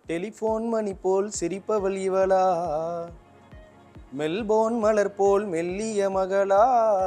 telephone மணி போல் சிரிப்பவள் இவளா Melbourne மலர் போல் மெல்லிய மகளா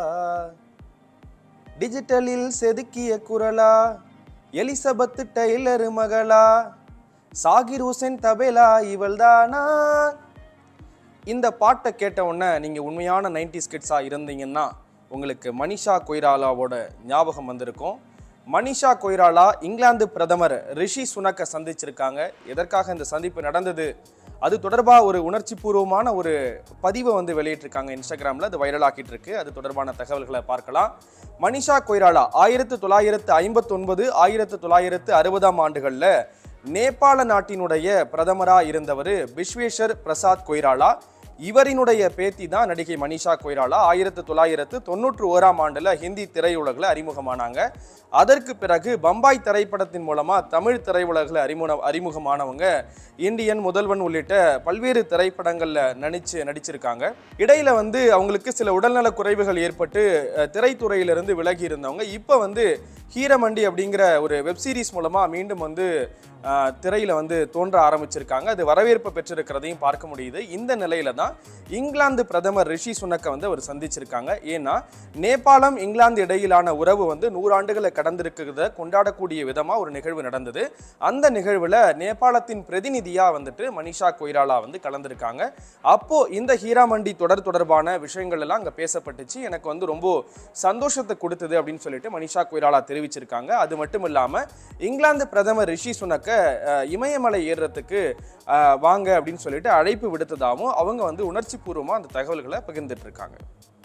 டிஜிட்டலில் செதுக்கிய குரலா எலிசபெத் டெய்லர் மகளா சாகிர் ஹுசேன் தபேலா இவள்தானா இந்த பாட்டை கேட்ட உடனே நீங்கள் உண்மையான நைன்டி ஸ்கிட்ஸாக இருந்தீங்கன்னா உங்களுக்கு மனிஷா கொய்ராலாவோட ஞாபகம் வந்திருக்கும் மனிஷா கொய்ராலா இங்கிலாந்து பிரதமர் ரிஷி சுனக்கை சந்திச்சிருக்காங்க எதற்காக இந்த சந்திப்பு நடந்தது அது தொடர்பாக ஒரு உணர்ச்சி பூர்வமான ஒரு பதிவை வந்து வெளியிட்டிருக்காங்க இன்ஸ்டாகிராமில் அது வைரலாக்கிட்டு இருக்கு அது தொடர்பான தகவல்களை பார்க்கலாம் மனிஷா கொய்ராலா ஆயிரத்து தொள்ளாயிரத்து ஐம்பத்தொன்பது ஆயிரத்து தொள்ளாயிரத்து அறுபதாம் ஆண்டுகளில் நேபாள நாட்டினுடைய பிரதமராக இருந்தவர் பிஸ்வேஷர் பிரசாத் கொய்ராலா இவரினுடைய பேத்தி தான் நடிகை மனிஷா கொய்ராலா ஆயிரத்து தொள்ளாயிரத்து தொண்ணூற்று ஓராம் ஆண்டுல ஹிந்தி திரையுலகில் அறிமுகமானாங்க அதற்கு பிறகு பம்பாய் திரைப்படத்தின் மூலமா தமிழ் திரையுலகில் அறிமுக அறிமுகமானவங்க இந்தியன் முதல்வன் உள்ளிட்ட பல்வேறு திரைப்படங்கள்ல நடிச்சு நடிச்சிருக்காங்க இடையில வந்து அவங்களுக்கு சில உடல்நல குறைவுகள் ஏற்பட்டு அஹ், திரைத்துறையிலிருந்து விலகி இருந்தவங்க இப்போ வந்து ஹீரமண்டி அப்படிங்கிற ஒரு வெப் சீரிஸ் மூலமா மீண்டும் வந்து ஆஹ், திரையில வந்து தோன்ற ஆரம்பிச்சிருக்காங்க அது வரவேற்பு பெற்றிருக்கிறதையும் பார்க்க முடியுது இந்த நிலையில தான் இங்கிலாந்து பிரதமர் ரிஷி சுனக்கை வந்து அவர் சந்திச்சிருக்காங்க ஏன்னா நேபாளம் இங்கிலாந்து இடையிலான உறவு வந்து நூறாண்டுகளை கடந்திருக்கிறத கொண்டாடக்கூடிய விதமா ஒரு நிகழ்வு நடந்தது அந்த நிகழ்வுல நேபாளத்தின் பிரதிநிதியா வந்துட்டு மனிஷா கொய்ராலா வந்து கலந்திருக்காங்க அப்போ இந்த ஹீராமண்டி தொடர் தொடர்பான விஷயங்கள் எல்லாம் அங்க பேசப்பட்டுச்சு எனக்கு வந்து ரொம்ப சந்தோஷத்தை கொடுத்தது அப்படின்னு சொல்லிட்டு மனிஷா கொய்ராலா தெரிவிச்சிருக்காங்க அது மட்டும் இல்லாம இங்கிலாந்து பிரதமர் ரிஷி சுனக்க அஹ், இமயமலை ஏறுறதுக்கு அஹ், வாங்க அப்படின்னு சொல்லிட்டு அழைப்பு விடுத்ததாகவும் அவங்க வந்து உணர்ச்சி பூர்வமா அந்த தகவல்களை பகிர்ந்துட்டு இருக்காங்க